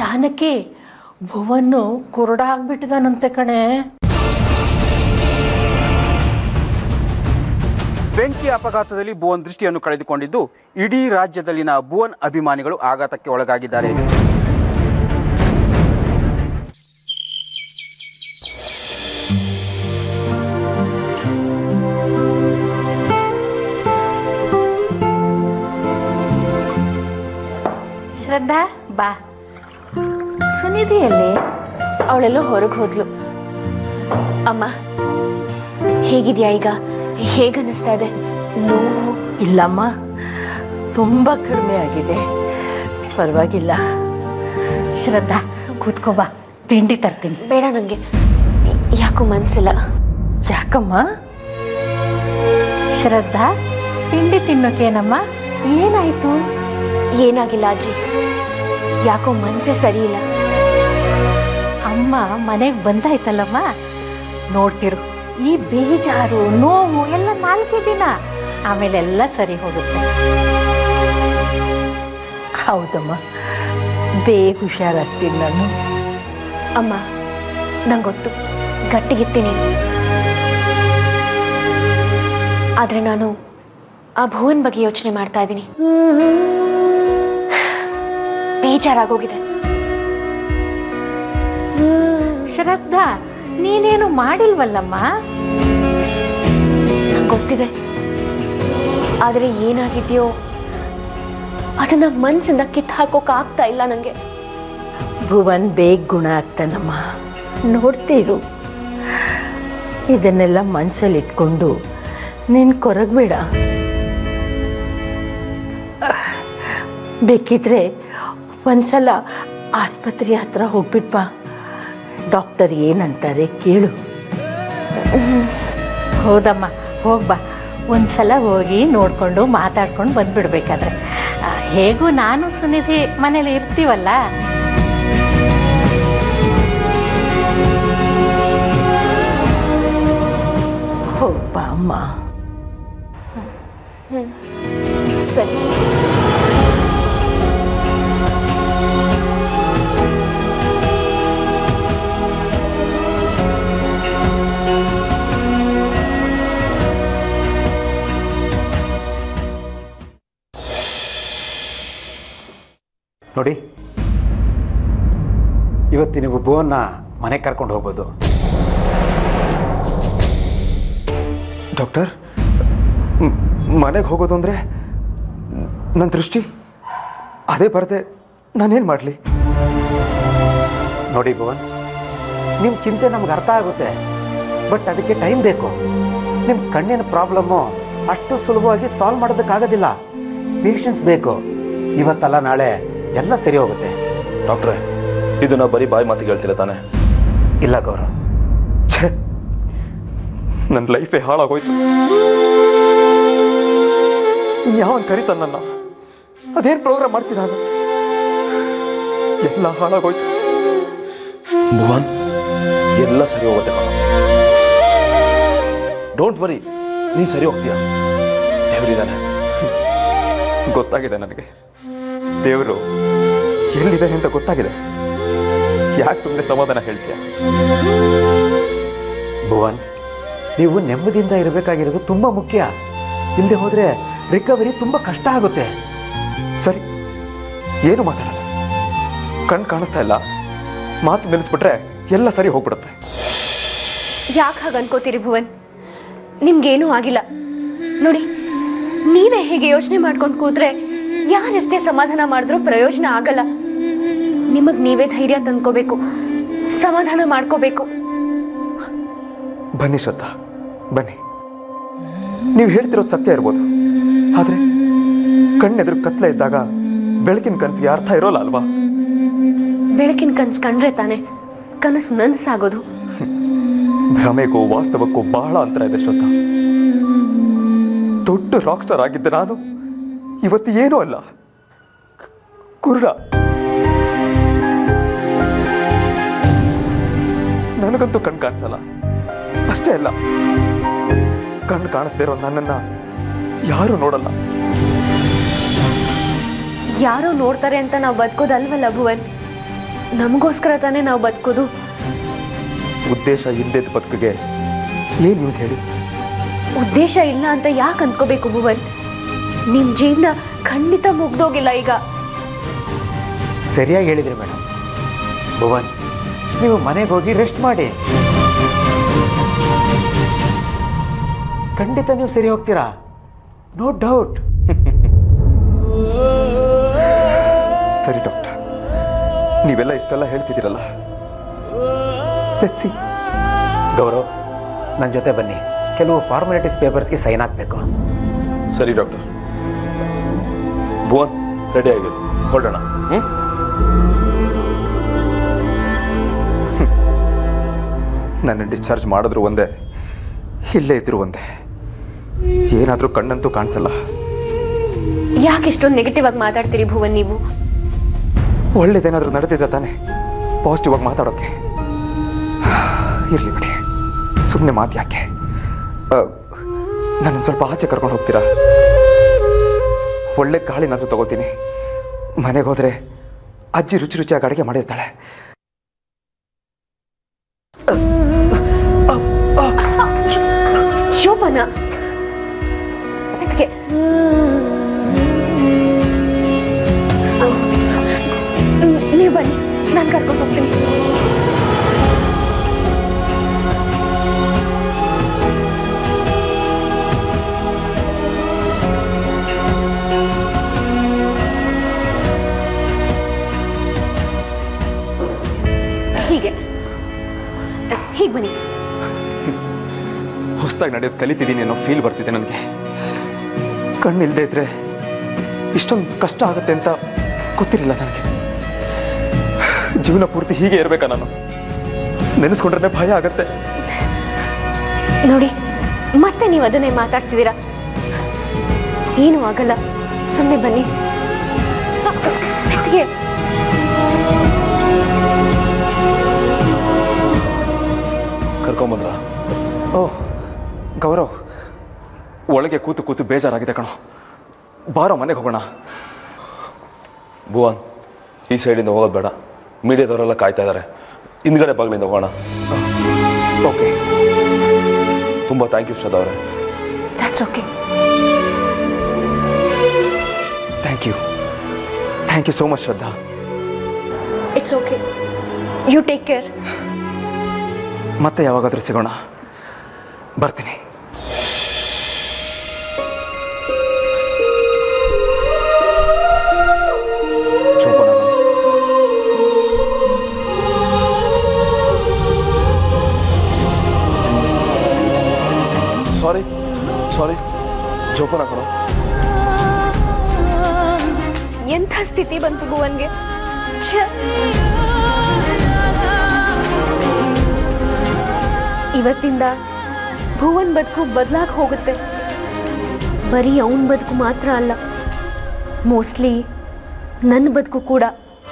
ಜಾನಕಿ ಭುವನ್ನು ಕುರುಡ ಆಗ್ಬಿಟ್ಟಿದಾನಂತೆ ಕಣೆ ಬೆಂಕಿ ಅಪಘಾತದಲ್ಲಿ ಭುವನ್ ದೃಷ್ಟಿಯನ್ನು ಕಳೆದುಕೊಂಡಿದ್ದು ಇಡೀ ರಾಜ್ಯದಲ್ಲಿನ ಭುವನ್ ಅಭಿಮಾನಿಗಳು ಆಘಾತಕ್ಕೆ ಒಳಗಾಗಿದ್ದಾರೆ ಶ್ರದ್ಧಾ ಬಾ ಸುನಿಧಿಯಲ್ಲಿ ಅವಳೆಲ್ಲೋ ಹೊರಗೆ ಹೋದ್ಲು ಅಮ್ಮ ಹೇಗಿದ್ಯಾ ಈಗ ಹೇಗನ್ನಿಸ್ತಾ ಇದೆ ನೋವು ಇಲ್ಲಮ್ಮ ತುಂಬ ಕಡಿಮೆ ಆಗಿದೆ ಪರವಾಗಿಲ್ಲ ಶ್ರದ್ಧಾ ಕೂತ್ಕೋ ಬಾ ತಿಂಡಿ ತರ್ತೀನಿ ಬೇಡ ನನಗೆ ಯಾಕೋ ಮನ್ಸಿಲ್ಲ ಯಾಕಮ್ಮ ಶ್ರದ್ಧಾ ತಿಂಡಿ ತಿನ್ನೋಕೇನಮ್ಮ ಏನಾಯ್ತು ಏನಾಗಿಲ್ಲ ಅಜ್ಜಿ ಯಾಕೋ ಮನ್ಸೇ ಸರಿ ಇಲ್ಲ ಅಮ್ಮ ಮನೆಗೆ ಬಂದಾಯ್ತಲ್ಲಮ್ಮ ನೋಡ್ತಿರು ಈ ಬೇಜಾರು ನೋವು ಎಲ್ಲ ನಾಲ್ಕೇ ದಿನ ಆಮೇಲೆ ಎಲ್ಲ ಸರಿ ಹೋಗುತ್ತೆ ಹೌದಮ್ಮ ಬೇಗ ಹುಷಾರಾಗ್ತೀನಿ ನಾನು ಅಮ್ಮ ನಂಗೆ ಗೊತ್ತು ಗಟ್ಟಿಗಿತ್ತೀನಿ ಆದ್ರೆ ನಾನು ಆ ಭುವನ್ ಬಗ್ಗೆ ಯೋಚನೆ ಮಾಡ್ತಾ ಇದ್ದೀನಿ ಬೇಜಾರಾಗೋಗಿದೆ ಶ್ರದ್ಧಾ ನೀನೇನು ಮಾಡಿಲ್ವಲ್ಲಮ್ಮ ನಂಗೆ ಗೊತ್ತಿದೆ ಆದರೆ ಏನಾಗಿದೆಯೋ ಅದನ್ನ ಮನ್ಸಿಂದ ಕಿತ್ತು ಹಾಕೋಕ್ ಆಗ್ತಾ ಇಲ್ಲ ನಂಗೆ ಭುವನ್ ಬೇಗ ಗುಣ ಆಗ್ತಾನಮ್ಮ ನೋಡ್ತೀರು ಇದನ್ನೆಲ್ಲ ಮನಸ್ಸಲ್ಲಿ ಇಟ್ಕೊಂಡು ನೀನು ಕೊರಗಬೇಡ ಬೇಕಿದ್ರೆ ಒಂದ್ಸಲ ಆಸ್ಪತ್ರೆ ಹತ್ರ ಹೋಗ್ಬಿಟ್ ಬಾ ಡಾಕ್ಟರ್ ಏನಂತಾರೆ ಕೇಳು ಹೌದಮ್ಮ ಹೋಗ್ಬಾ ಒಂದ್ಸಲ ಹೋಗಿ ನೋಡ್ಕೊಂಡು ಮಾತಾಡ್ಕೊಂಡು ಬಂದ್ಬಿಡ್ಬೇಕಾದ್ರೆ ಆ, ಹೇಗೂ ನಾನು ಸುನಿಧಿ ಮನೇಲಿ ಇರ್ತೀವಲ್ಲ ಹೋಗ್ಬಾ ಅಮ್ಮ ಸರಿ ನೋಡಿ ಇವತ್ತು ನೀವು ಭುವನ್ನ ಮನೆಗೆ ಕರ್ಕೊಂಡು ಹೋಗ್ಬೋದು ಡಾಕ್ಟರ್ ಮನೆಗೆ ಹೋಗೋದು ಅಂದರೆ ನನ್ನ ದೃಷ್ಟಿ ಅದೇ ಬರದೆ ನಾನೇನು ಮಾಡಲಿ ನೋಡಿ ಭುವನ್ ನಿಮ್ಮ ಚಿಂತೆ ನಮ್ಗೆ ಅರ್ಥ ಆಗುತ್ತೆ ಬಟ್ ಅದಕ್ಕೆ ಟೈಮ್ ಬೇಕು ನಿಮ್ಮ ಕಣ್ಣಿನ ಪ್ರಾಬ್ಲಮ್ಮು ಅಷ್ಟು ಸುಲಭವಾಗಿ ಸಾಲ್ವ್ ಮಾಡೋದಕ್ಕಾಗೋದಿಲ್ಲ ಪೇಷನ್ಸ್ ಬೇಕು ಇವತ್ತಲ್ಲ ನಾಳೆ ಎಲ್ಲ ಸರಿ ಹೋಗುತ್ತೆ ಡಾಕ್ಟ್ರೆ ಇದನ್ನ ಬರೀ ಬಾಯಿ ಮಾತಿಗೆ ಹೇಳ್ತಿಲ್ಲ ತಾನೆ ಇಲ್ಲ ಗೌರವ್ ಛೇ ನನ್ನ ಲೈಫೇ ಹಾಳಾಗೋಯ್ತು ಯಾವನ್ ಕರೀತಾನ ನನ್ನ ಅದೇನು ಪ್ರೋಗ್ರಾಮ್ ಮಾಡ್ತೀನಿ ನಾನು ಎಲ್ಲ ಹಾಳಾಗೋಯ್ತು ಭುವನ್ ಎಲ್ಲ ಸರಿ ಹೋಗುತ್ತೆ ಕಣ ಡೋಂಟ್ ವರಿ ನೀ ಸರಿ ಹೋಗ್ತೀಯ ದೇವರಿದ್ದಾನೆ ಗೊತ್ತಾಗಿದೆ ನನಗೆ ದೇವರು ಎಲ್ಲಿದ್ದಾನೆ ಅಂತ ಗೊತ್ತಾಗಿದೆ ಯಾಕೆ ಸುಮ್ಮನೆ ಸಮಾಧಾನ ಹೇಳ್ತೀಯ ಭುವನ್ ನೀವು ನೆಮ್ಮದಿಯಿಂದ ಇರಬೇಕಾಗಿರೋದು ತುಂಬ ಮುಖ್ಯ ಇಲ್ಲದೆ ಹೋದರೆ ರಿಕವರಿ ತುಂಬ ಕಷ್ಟ ಆಗುತ್ತೆ ಸರಿ ಏನು ಮಾತಾಡಲ್ಲ ಕಣ್ ಕಾಣಿಸ್ತಾ ಇಲ್ಲ ಮಾತು ನಿಲ್ಲಿಸ್ಬಿಟ್ರೆ ಎಲ್ಲ ಸರಿ ಹೋಗ್ಬಿಡುತ್ತೆ ಯಾಕೆ ಹಾಗೆ ಅನ್ಕೋತೀರಿ ಭುವನ್ ನಿಮ್ಗೇನೂ ಆಗಿಲ್ಲ ನೋಡಿ ನೀವೇ ಹೇಗೆ ಯೋಚನೆ ಮಾಡ್ಕೊಂಡು ಕೂತ್ರೆ ಯಾರೆಷ್ಟೇ ಸಮಾಧಾನ ಮಾಡಿದ್ರೂ ಪ್ರಯೋಜನ ಆಗಲ್ಲ ನಿಮಗ್ ನೀವೇ ಧೈರ್ಯ ತಂದ್ಕೋಬೇಕು ಸಮಾಧಾನ ಮಾಡ್ಕೋಬೇಕು ಬನ್ನಿ ಶ್ರದ್ಧಾ ಬನ್ನಿ ನೀವು ಹೇಳ್ತಿರೋದು ಸತ್ಯ ಇರ್ಬೋದು ಆದ್ರೆ ಕಣ್ಣೆದುರು ಕತ್ಲೆ ಇದ್ದಾಗ ಬೆಳಕಿನ ಕನಸಿಗೆ ಅರ್ಥ ಇರೋಲ್ಲ ಅಲ್ವಾ ಬೆಳಕಿನ ಕನ್ಸು ಕಂಡ್ರೆ ತಾನೆ ಕನಸು ನನ್ಸಾಗೋದು ಭ್ರಮೆಗೂ ವಾಸ್ತವಕ್ಕೂ ಬಹಳ ಅಂತರ ಇದೆ ಶ್ರದ್ಧಾ ದೊಡ್ಡ ರಾಕ್ ಸ್ಟಾರ್ ಆಗಿದ್ದೆ ನಾನು ಇವತ್ತು ಏನೂ ಅಲ್ಲ ಕುರುಡ ನನಗಂತೂ ಕಣ್ ಕಾಣಿಸಲ್ಲ ಅಷ್ಟೇ ಅಲ್ಲ ಕಣ್ಣು ಕಾಣಿಸ್ದೇ ಇರೋ ನನ್ನನ್ನ ಯಾರು ನೋಡಲ್ಲ ಯಾರೋ ನೋಡ್ತಾರೆ ಅಂತ ನಾವು ಬದುಕೋದಲ್ವಲ್ಲ ಭುವನ್ ನಮಗೋಸ್ಕರ ತಾನೇ ನಾವು ಬದುಕೋದು ಉದ್ದೇಶ ಇಲ್ಲದ ಬದುಕಿಗೆ ಏನು ಯೂಸ್ ಹೇಳಿ ಉದ್ದೇಶ ಇಲ್ಲ ಅಂತ ಯಾಕೆ ಅನ್ಕೋಬೇಕು ಭುವನ್ ನಿಮ್ ಜೀವನ ಖಂಡಿತ ಮುಗ್ದೋಗಿಲ್ಲ ಈಗ ಸರಿಯಾಗಿ ಹೇಳಿದ್ರಿ ಮೇಡಮ್ ಭುವನ್ ನೀವು ಮನೆಗೆ ಹೋಗಿ ರೆಸ್ಟ್ ಮಾಡಿ ಖಂಡಿತ ನೀವು ಸರಿ ಹೋಗ್ತೀರಾ ನೋ ಡೌಟ್ ಸರಿ ಡಾಕ್ಟರ್ ನೀವೆಲ್ಲ ಇಷ್ಟೆಲ್ಲ ಹೇಳ್ತಿದ್ದೀರಲ್ಲ Let's see. ಗೌರವ್ ನನ್ನ ಜೊತೆ ಬನ್ನಿ ಕೆಲವು ಫಾರ್ಮಾಲಿಟೀಸ್ ಪೇಪರ್ಸ್ಗೆ ಸೈನ್ ಹಾಕಬೇಕು ಸರಿ ಡಾಕ್ಟರ್ ಭುವನ್ ರೆಡಿ ಆಗಿರು ಹೊರಡೋಣ ಹ್ಞೂ ನನ್ನ ಡಿಸ್ಚಾರ್ಜ್ ಮಾಡಿದ್ರು ಒಂದೇ ಇಲ್ಲೇ ಇದ್ರು ಒಂದೇ ಏನಾದರೂ ಕಣ್ಣಂತೂ ಕಾಣಿಸಲ್ಲ ಯಾಕೆ ಇಷ್ಟೊಂದು ನೆಗೆಟಿವ್ ಆಗಿ ಮಾತಾಡ್ತೀರಿ ಭುವನ್ ನೀವು ಒಳ್ಳೇದೇನಾದರೂ ನಡೆದಿದೆ ತಾನೆ ಪಾಸಿಟಿವ್ ಆಗಿ ಮಾತಾಡೋಕ್ಕೆ ಇರಲಿ ಬಿಡಿ ಸುಮ್ಮನೆ ಮಾತು ಯಾಕೆ ನನ್ನ ಸ್ವಲ್ಪ ಆಚೆ ಕರ್ಕೊಂಡು ಹೋಗ್ತೀರಾ ಒಳ್ಳೆ ಗಾಳಿನಾದ್ರೂ ತಗೋತೀನಿ ಮನೆಗೆ ಹೋದರೆ ಅಜ್ಜಿ ರುಚಿ ರುಚಿಯಾಗಿ ಅಡುಗೆ ಮಾಡಿರ್ತಾಳೆ ಶೋಭನ ಅದಕ್ಕೆ ನೀವು ಬನ್ನಿ ನಾನು ಕರ್ಕೊಂಡು ಹೋಗ್ತೀನಿ ಹೀಗೆ ಹೀಗೆ ಬನ್ನಿ ಹೊಸದಾಗಿ ನಡೆಯೋದು ಕಲಿತಿದ್ದೀನಿ ಅನ್ನೋ ಫೀಲ್ ಬರ್ತಿದೆ ನನಗೆ ಕಣ್ಣಿಲ್ದೇ ಇದ್ರೆ ಇಷ್ಟೊಂದು ಕಷ್ಟ ಆಗುತ್ತೆ ಅಂತ ಗೊತ್ತಿರಲಿಲ್ಲ ನನಗೆ ಜೀವನ ಪೂರ್ತಿ ಹೀಗೆ ಇರಬೇಕಾ ನಾನು ನೆನೆಸ್ಕೊಂಡ್ರೆ ಭಯ ಆಗತ್ತೆ ನೋಡಿ ಮತ್ತೆ ನೀವು ಅದನ್ನೇ ಮಾತಾಡ್ತಿದ್ದೀರಾ ಏನು ಆಗಲ್ಲ ಸುಮ್ಮನೆ ಬನ್ನಿ ಮೆತ್ತಿಗೆ. ಕರ್ಕೊಂಬಂದ್ರ ಓ ಗೌರವ್ ಒಳಗೆ ಕೂತು ಕೂತು ಬೇಜಾರಾಗಿದೆ ಕಣೋ ಬಾರೋ ಮನೆಗೆ ಹೋಗೋಣ ಭುವನ್ ಈ ಸೈಡಿಂದ ಹೋಗೋದು ಬೇಡ ಮೀಡಿಯಾದವರೆಲ್ಲ ಕಾಯ್ತಾ ಇದ್ದಾರೆ ಹಿಂದ್ಗಡೆ ಬಾಗಿಲಿಂದ ಹೋಗೋಣ ಓಕೆ ತುಂಬ ಥ್ಯಾಂಕ್ ಯು ಶ್ರದ್ಧಾ ಅವರೇ That's okay. Thank you thank you so much Shraddha It's okay. You take care. ಮತ್ತೆ ಯಾವಾಗಾದರೂ ಸಿಗೋಣ ಬರ್ತೀನಿ ಜೋಪಾನ ಸಾರಿ ಸಾರಿ ಜೋಪಾನ ಕಣೋ ಎಂಥ ಸ್ಥಿತಿ ಬಂತು ಭುವನ್ಗೆ ಛೆ! ಇವತ್ತಿಂದ ಭುವನ್ ಬದುಕು ಬದಲಾಗಿ ಹೋಗುತ್ತೆ ಬರೀ ಅವನ ಬದುಕು ಮಾತ್ರ ಅಲ್ಲ ಮೋಸ್ಟ್ಲಿ ನನ್ನ ಬದುಕು ಕೂಡ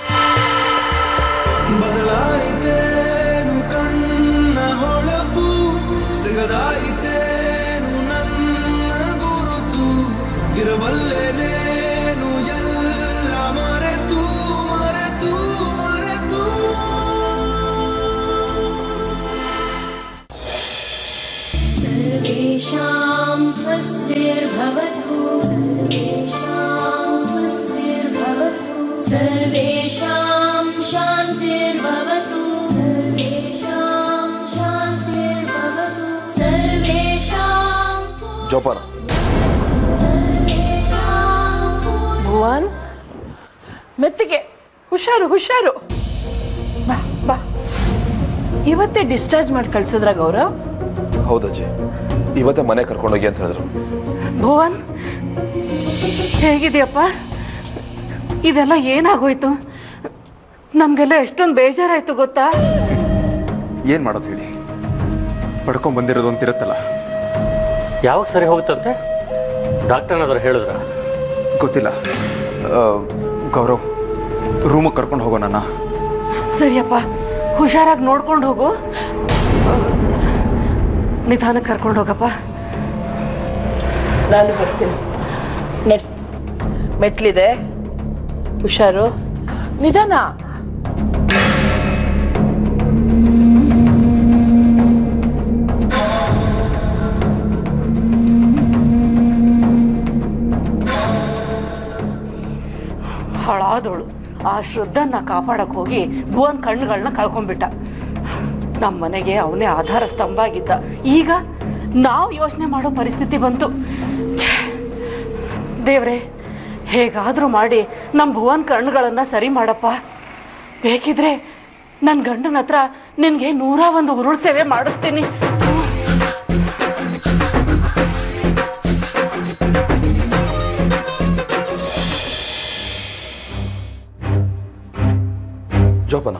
ಬದಲಾಯಿತೇನು ಕಣ್ಣ ಹೊಳಪು ಸಿಗದಾಯಿತೇನು ನನ್ನ ಗುರುತು ಇರಬಲ್ಲೆನೇನು ಎಲ್ಲ ಮರೆತು ಮರೆತು ಮರೆತು सर्वेषां स्वस्तिर्भवतु सर्वेषां स्वस्तिर्भवतु सर्वेषां शान्तिर्भवतु सर्वेषां शान्तिर्भवतु सर्वेषां ಜೋಪಾನ सर्वेषां ಭುವನ್ ಮೆತ್ತಿಗೆ ಹುಷಾರು ಹುಷಾರು ಬಾ ಬಾ ಇವತ್ತೇ ಡಿಸ್ಚಾರ್ಜ್ ಮಾಡಿ ಕಳ್ಸಿದ್ರ ಗೌರವ್ ಹೌದಜ್ಜಿ ಇವತ್ತೇ ಮನೆ ಕರ್ಕೊಂಡೋಗಿ ಅಂತ ಹೇಳಿದ್ರು ಭುವನ್ ಹೇಗಿದೆಯಪ್ಪ ಇದೆಲ್ಲ ಏನಾಗೋಯ್ತು ನಮಗೆಲ್ಲ ಎಷ್ಟೊಂದು ಬೇಜಾರಾಯ್ತು ಗೊತ್ತಾ ಏನು ಮಾಡೋದು ಹೇಳಿ ಪಡ್ಕೊಂಡ್ ಬಂದಿರೋದು ಅಂತಿರುತ್ತಲ್ಲ ಯಾವಾಗ ಸರಿ ಹೋಗುತ್ತಂತೆ ಡಾಕ್ಟರ್ನಾದ್ರು ಹೇಳಿದ್ರ ಗೊತ್ತಿಲ್ಲ ಆ, ಗೌರವ್ ರೂಮಿಗೆ ಕರ್ಕೊಂಡು ಹೋಗೋಣ ಸರಿಯಪ್ಪ ಹುಷಾರಾಗಿ ನೋಡ್ಕೊಂಡು ಹೋಗು ನಿಧಾನಕ್ಕೆ ಕರ್ಕೊಂಡು ಹೋಗಪ್ಪ ನಾನು ಬರ್ತೀನಿ ಮೆಟ್ ಮೆಟ್ಲಿದೆ ಹುಷಾರು ನಿಧಾನ ಹಾಳಾದವಳು ಆ ಶ್ರದ್ಧನ್ನ ಕಾಪಾಡಕ್ ಹೋಗಿ ಭುವನ್ ಕಣ್ಣುಗಳನ್ನ ಕಳ್ಕೊಂಡ್ಬಿಟ್ಟ ನಮ್ಮ ಮನೆಗೆ ಅವನೇ ಆಧಾರ ಸ್ತಂಭ ಆಗಿದ್ದ ಈಗ ನಾವು ಯೋಚನೆ ಮಾಡೋ ಪರಿಸ್ಥಿತಿ ಬಂತು ಛೇ, ದೇವ್ರೆ ಹೇಗಾದರೂ ಮಾಡಿ ನಮ್ಮ ಭುವನ್ ಕಣ್ಣುಗಳನ್ನು ಸರಿ ಮಾಡಪ್ಪ ಬೇಕಿದ್ರೆ ನನ್ನ ಗಂಡನ ಹತ್ರ ನಿನಗೆ ನೂರ ಒಂದು ಉರುಳು ಸೇವೆ ಮಾಡಿಸ್ತೀನಿ ಜೋಪಾನ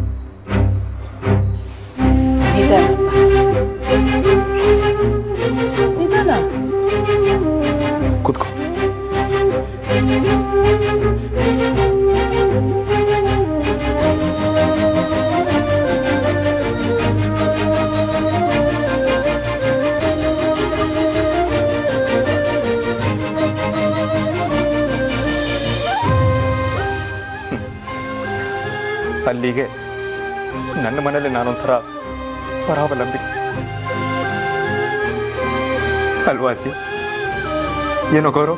ನಿಧಾನ ನಿಧಾನ ಕೂತ್ಕೋ ಅಲ್ಲಿಗೆ ನನ್ನ ಮನೇಲಿ ನಾನೊಂಥರ ಪರಾವಲಂಬಿ ಅಲ್ವಾ ಅಜ್ಜಿ ಏನೋ ಗೌರವ್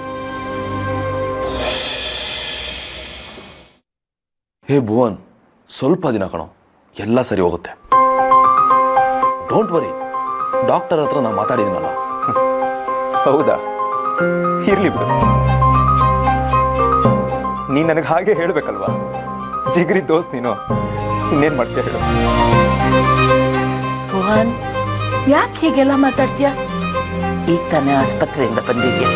ಹೇ ಭುವನ್ ಸ್ವಲ್ಪ ದಿನ ಕಣೋ ಎಲ್ಲ ಸರಿ ಹೋಗುತ್ತೆ ಡೋಂಟ್ ವರಿ ಡಾಕ್ಟರ್ ಹತ್ರ ನಾನು ಮಾತಾಡಿದ್ದೀನಲ್ಲ ಹೌದಾ ಇರ್ಲಿ ಬಿಡು ನೀ ನನಗೆ ಹಾಗೆ ಹೇಳ್ಬೇಕಲ್ವಾ ಜಿಗ್ರಿ ದೋಸ್ತ್ ನೀನು ಇನ್ನೇನ್ ಮಾಡ್ತೀಯ ಹೇಳು ಭುವನ್ ಯಾಕೆ ಹೀಗೆಲ್ಲ ಮಾತಾಡ್ತೀಯ ಈಗ ತಾನೇ ಆಸ್ಪತ್ರೆಯಿಂದ ಬಂದಿದ್ಯಾ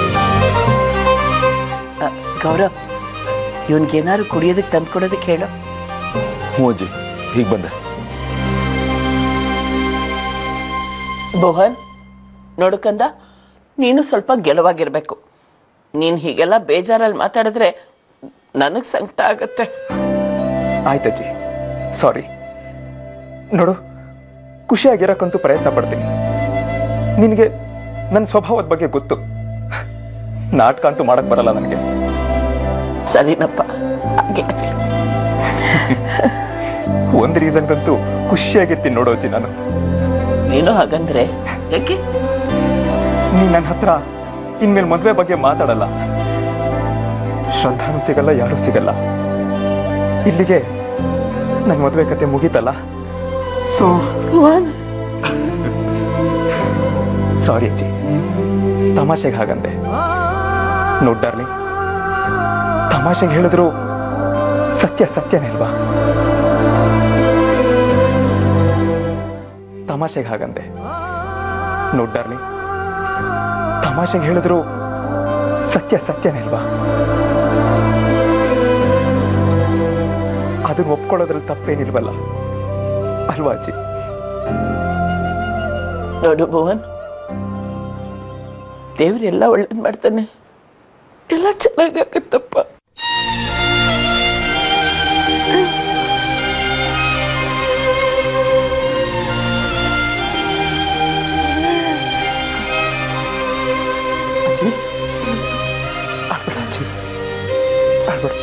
ಅ, ಗೌರವ್ ಇವನ್ಗೇನಾದ್ರು ಕುಡಿಯೋದಕ್ಕೆ ತಂದ್ಕೊಡೋದಕ್ಕೆ ಹೇಳು ಹ್ಞೂ ಅಜ್ಜಿ ಹೀಗೆ ಬಂದೆ ಭುವನ್ ನೋಡ್ಕಂದ ನೀನು ಸ್ವಲ್ಪ ಗೆಲುವಾಗಿರ್ಬೇಕು ನೀನು ಹೀಗೆಲ್ಲ ಬೇಜಾರಲ್ಲಿ ಮಾತಾಡಿದ್ರೆ ನನಗೆ ಸಂಕಟ ಆಗತ್ತೆ ಆಯ್ತಜ್ಜಿ ಸಾರಿ ನೋಡು ಖುಷಿಯಾಗಿರಕ್ಕಂತೂ ಪ್ರಯತ್ನ ಪಡ್ತೀನಿ ನಿನಗೆ ನನ್ನ ಸ್ವಭಾವದ ಬಗ್ಗೆ ಗೊತ್ತು ನಾಟಕ ಅಂತೂ ಮಾಡಕ್ ಬರಲ್ಲ ನನಗೆ ಸರಿನಪ್ಪ ಹಾಗೆ ಆಗ್ಲಿ. ಒಂದು ರೀಸನ್ಗಂತೂ ಖುಷಿಯಾಗಿರ್ತೀನಿ ನೋಡು ಅಜ್ಜಿ ನಾನು ಏನು ಹಾಗಂದ್ರೆ ಯಾಕೆ ನೀ ನನ್ನ ಹತ್ರ ಇನ್ಮೇಲೆ ಮದುವೆ ಬಗ್ಗೆ ಮಾತಾಡಲ್ಲ ಶ್ರದ್ಧಾನು ಸಿಗಲ್ಲ ಯಾರೂ ಸಿಗಲ್ಲ ಇಲ್ಲಿಗೆ ನನ್ನ ಮದುವೆ ಕತೆ ಮುಗೀತಲ್ಲ ಸೊ ಭುವನ್ ಸಾರಿ ಅಜ್ಜಿ ತಮಾಷೆಗೆ ಹಾಗಂದೆ ನೋಡ್ ಡಾರ್ಲಿಂಗ್ ತಮಾಷೆಗೆ ಹೇಳಿದ್ರು ಸತ್ಯ ಸತ್ಯನೇ ಅಲ್ವಾ ತಮಾಷೆಗೆ ಹಾಗಂದೆ ನೋಡ್ ಡಾರ್ಲಿಂಗ್ ತಮಾಷೆಗೆ ಹೇಳಿದ್ರು ಸತ್ಯ ಸತ್ಯನೇ ಅಲ್ವಾ ಅದನ್ನ ಒಪ್ಕೊಳ್ಳೋದ್ರಲ್ಲಿ ತಪ್ಪೇನಿಲ್ವಲ್ಲ ಅಲ್ವಾ ಅಜ್ಜಿ ನೋಡು ಭುವನ್ ದೇವ್ರೆಲ್ಲ ಒಳ್ಳೇದು ಮಾಡ್ತಾನೆ ಎಲ್ಲ ಚೆನ್ನಾಗಾಗತ್ತಪ್ಪ ಅಜ್ಜಿ ಆಡ್ಬೇಡ ಅಜ್ಜಿ ಆಡ್ಬೇಡ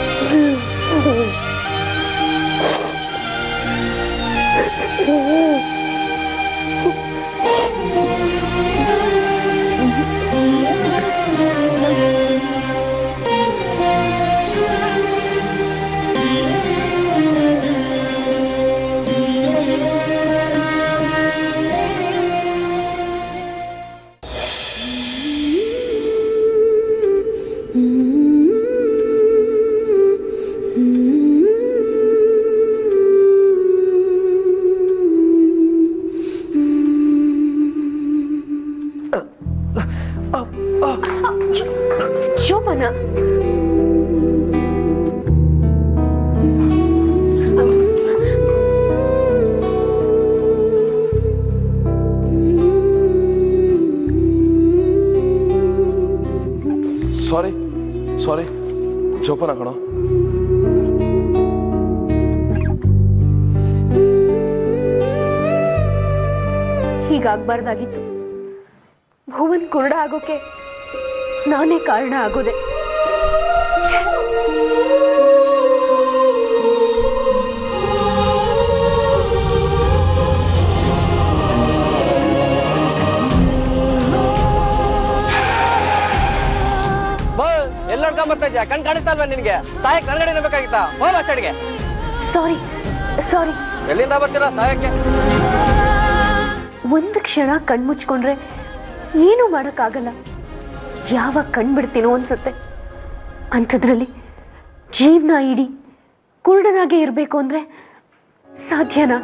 ಶೋಭನ ಸಾರಿ ಸಾರಿ ಜೋಪಾನ ಕಣೋ ಹೀಗಾಗ್ಬಾರ್ದಾಗಿತ್ತು ಭುವನ್ ಕುರುಡ ಆಗೋಕೆ ನಾನೇ ಕಾರಣ ಆಗೋದೆ ಭುವನ್ ಎಲ್ಲಿ ನೋಡ್ಕೊಂಡ್ ಬರ್ತಾ ಇದ್ಯಾ ಕಣ್ ಕಾಣಿಸ್ತಾ ಇಲ್ವಾ ನಿನ್ಗೆ ಸಾಯಕ್ ನನ್ಗಡೆ ಬೇಕಾಗಿತ್ತಾ ಹೋಗ್ ಅಷ್ಟಡಿಗೆ ಸಾರಿ ಸಾರಿ ಎಲ್ಲಿಂದ ಬರ್ತೀರಾ ಸಾಯಕ್ಕೆ ಒಂದು ಕ್ಷಣ ಕಣ್ಮುಚ್ಕೊಂಡ್ರೆ ಏನೂ ಮಾಡೋಕ್ಕಾಗಲ್ಲ ಯಾವಾಗ ಕಣ್ಬಿಡ್ತೀನೋ ಅನ್ಸುತ್ತೆ ಅಂಥದ್ರಲ್ಲಿ ಜೀವನ ಇಡೀ ಕುರುಡನಾಗೆ ಇರಬೇಕು ಅಂದರೆ ಸಾಧ್ಯನಾ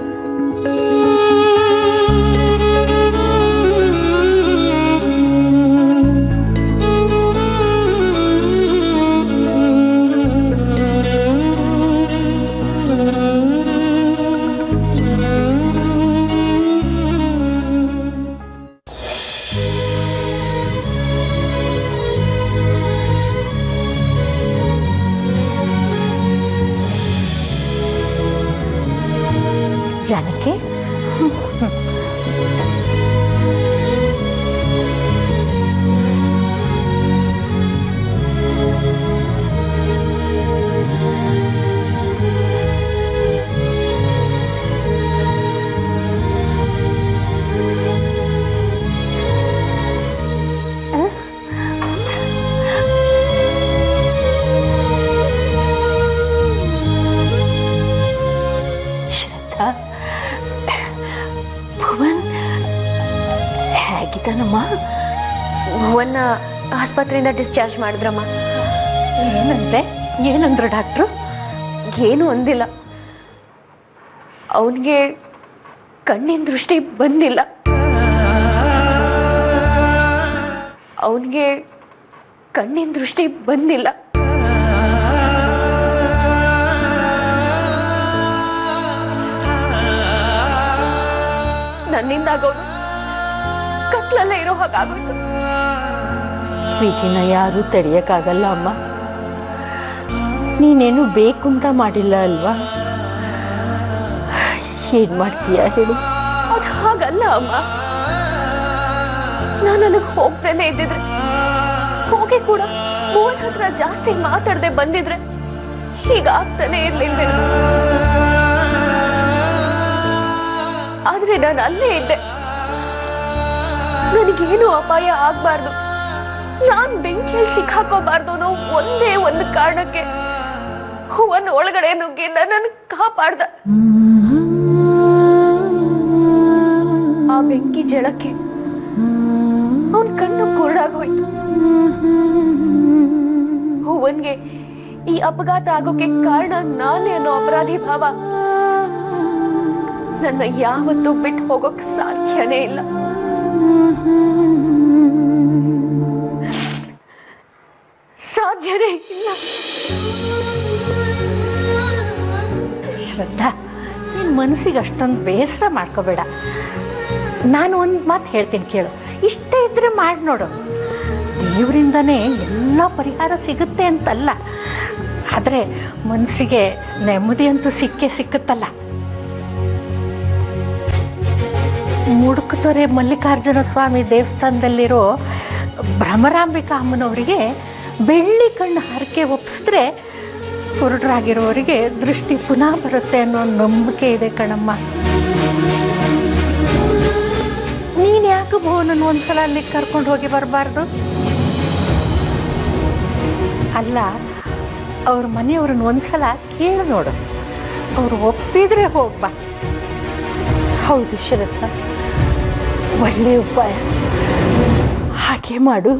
ಜಾನಕಿ ಶ್ರದ್ಧಾ ಭುವನ್ ಹೇಗಿದ್ದಾನಮ್ಮ ಭುವನ್ನ ಆಸ್ಪತ್ರೆಯಿಂದ ಡಿಸ್ಚಾರ್ಜ್ ಮಾಡಿದ್ರಮ್ಮ ಏನಂತೆ ಏನಂದ್ರು ಡಾಕ್ಟ್ರು ಏನೂ ಅಂದಿಲ್ಲ ಅವನಿಗೆ ಕಣ್ಣಿನ ದೃಷ್ಟಿ ಬಂದಿಲ್ಲ ಅವನಿಗೆ ಕಣ್ಣಿನ ದೃಷ್ಟಿ ಬಂದಿಲ್ಲ ನನ್ನಿಂದಾಗೋನು ಕತ್ಲಲ್ಲೇ ಇರೋ ಹಾಗಾಗೋಯ್ತು ವಿಧಿನ ಯಾರೂ ತಡೆಯೋಕ್ಕಾಗಲ್ಲ ಅಮ್ಮ ನೀನೇನು ಬೇಕು ಅಂತ ಮಾಡಿಲ್ಲ ಅಲ್ವಾ ಏನು ಮಾಡ್ತೀಯ ಹೇಳು ಅದು ಹಾಗಲ್ಲ ಅಮ್ಮ ನಾನು ಅಲ್ಲಿಗೆ ಹೋಗ್ದೇನೆ ಇದ್ದಿದ್ರೆ ಹೋಗಿ ಕೂಡ ಭುವನ್ ಹತ್ರ ಜಾಸ್ತಿ ಮಾತಾಡದೆ ಬಂದಿದ್ರೆ ಹೀಗಾಗ್ತಾನೆ ಇರ್ಲಿಲ್ವೇನೋ ಆದ್ರೆ ನಾನು ಅಲ್ಲೇ ಇದ್ದೆ ನನಗೇನು ಅಪಾಯ ಆಗ್ಬಾರ್ದು ನಾನ್ ಬೆಂಕಿಯಲ್ಲಿ ಸಿಕ್ಕಾಕೋಬಾರ್ದು ಅನ್ನೋ ಒಂದೇ ಒಂದು ಕಾರಣಕ್ಕೆ ಹೂವನ್ನ ಒಳಗಡೆ ನುಗ್ಗಿ ನನ್ನನ್ನು ಕಾಪಾಡ್ದ ಆ ಬೆಂಕಿ ಜಳಕ್ಕೆ ಅವನ್ ಕಣ್ಣು ಕುರುಡಾಗೋಯ್ತು ಹೂವನ್ಗೆ ಈ ಅಪಘಾತ ಆಗೋಕೆ ಕಾರಣ ನಾನೇ ಅನ್ನೋ ಅಪರಾಧಿ ಭಾವ ನನ್ನ ಯಾವತ್ತೂ ಬಿಟ್ಟು ಹೋಗೋಕ್ ಸಾಧ್ಯನೇ ಇಲ್ಲ ಸಾಧ್ಯನೇ ಇಲ್ಲ ಶ್ರದ್ಧಾ ನಿನ್ನ ಮನಸ್ಸಿಗೆ ಅಷ್ಟೊಂದು ಬೇಸರ ಮಾಡ್ಕೋಬೇಡ ನಾನು ಒಂದು ಮಾತು ಹೇಳ್ತೀನಿ ಕೇಳು ಇಷ್ಟ ಇದ್ರೆ ಮಾಡಿ ನೋಡು ದೇವರಿಂದನೇ ಎಲ್ಲ ಪರಿಹಾರ ಸಿಗುತ್ತೆ ಅಂತಲ್ಲ ಆದರೆ ಮನಸ್ಸಿಗೆ ನೆಮ್ಮದಿ ಅಂತೂ ಸಿಕ್ಕೇ ಸಿಕ್ಕುತ್ತಲ್ಲ ಮುಡುಕುತೊರೆ ಮಲ್ಲಿಕಾರ್ಜುನ ಸ್ವಾಮಿ ದೇವಸ್ಥಾನದಲ್ಲಿರೋ ಭ್ರಮರಾಂಬಿಕಾ ಅಮ್ಮನವರಿಗೆ ಬೆಳ್ಳಿ ಕಣ್ಣು ಹರಕೆ ಒಪ್ಪಿಸಿದ್ರೆ ಕುರುಡರಾಗಿರೋರಿಗೆ ದೃಷ್ಟಿ ಪುನಃ ಬರುತ್ತೆ ಅನ್ನೋ ನಂಬಿಕೆ ಇದೆ ಕಣಮ್ಮ ನೀನು ಯಾಕೆ ಭುವನನ್ನು ಒಂದ್ಸಲ ಅಲ್ಲಿಗೆ ಕರ್ಕೊಂಡು ಹೋಗಿ ಬರಬಾರ್ದು ಅಲ್ಲ ಅವ್ರ ಮನೆಯವ್ರನ್ನ ಒಂದ್ಸಲ ಕೇಳಿ ನೋಡು ಅವ್ರು ಒಪ್ಪಿದ್ರೆ ಹೋಗ್ಬಾ ಹೌದು ಶರತ್ತ ಒಳ್ಳೆ ಉಪಾಯ ಹಾಗೆ ಮಾಡು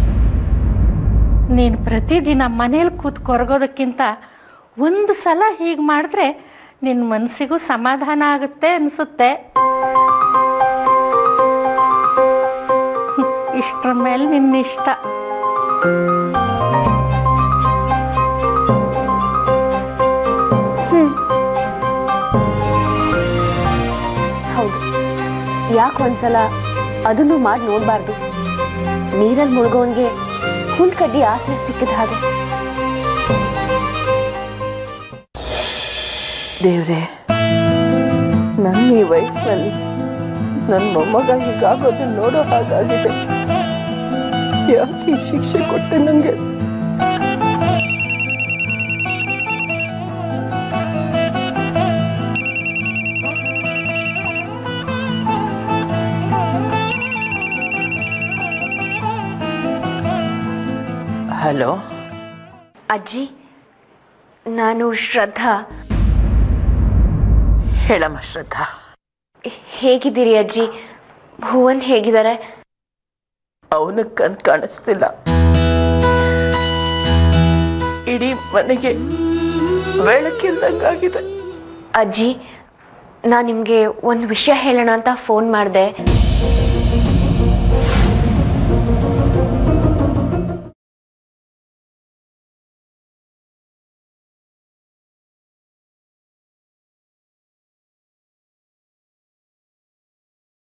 ನೀನು ಪ್ರತಿದಿನ ಮನೇಲಿ ಕೂತ್ ಕೊರಗೋದಕ್ಕಿಂತ ಒಂದು ಸಲ ಹೀಗೆ ಮಾಡಿದ್ರೆ ನಿನ್ನ ಮನಸ್ಸಿಗೂ ಸಮಾಧಾನ ಆಗುತ್ತೆ ಅನಿಸುತ್ತೆ ಇಷ್ಟರ ಮೇಲೆ ನಿನ್ನ ಇಷ್ಟ ಹೌದು ಯಾಕೆ ಒಂದ್ಸಲ ಅದನ್ನು ಮಾಡಿ ನೋಡ್ಬಾರ್ದು ನೀರಲ್ಲಿ ಮುಳುಗೋನ್ಗೆ ಹುಲ್ ಕಡ್ಡಿ ಆಸರೆ ಸಿಕ್ಕಿದ ಹಾಗೆ ದೇವ್ರೆ ನನ್ನ ಈ ವಯಸ್ಸಿನಲ್ಲಿ ನನ್ನ ಮೊಮ್ಮಗ ಹೀಗಾಗೋದು ನೋಡೋ ಹಾಗಾಗಿದೆ ಯಾಕೆ ಈ ಶಿಕ್ಷೆ ಕೊಟ್ಟೆ ನನಗೆ ಹಲೋ ಅಜ್ಜಿ ನಾನು ಶ್ರದ್ಧಾ ಹೇಳಮ್ಮ ಶ್ರದ್ಧಾ ಹೇಗಿದ್ದೀರಿ ಅಜ್ಜಿ ಭುವನ್ ಹೇಗಿದ್ದಾರೆ ಅವನ ಕಣ್ ಕಾಣಿಸ್ತಿಲ್ಲ ಇಡೀ ಮನೆಗೆ ಬೆಳಕಿಲ್ದಂಗಾಗಿದೆ ಅಜ್ಜಿ ನಾನು ನಿಮಗೆ ಒಂದು ವಿಷಯ ಹೇಳೋಣ ಅಂತ ಫೋನ್ ಮಾಡಿದೆ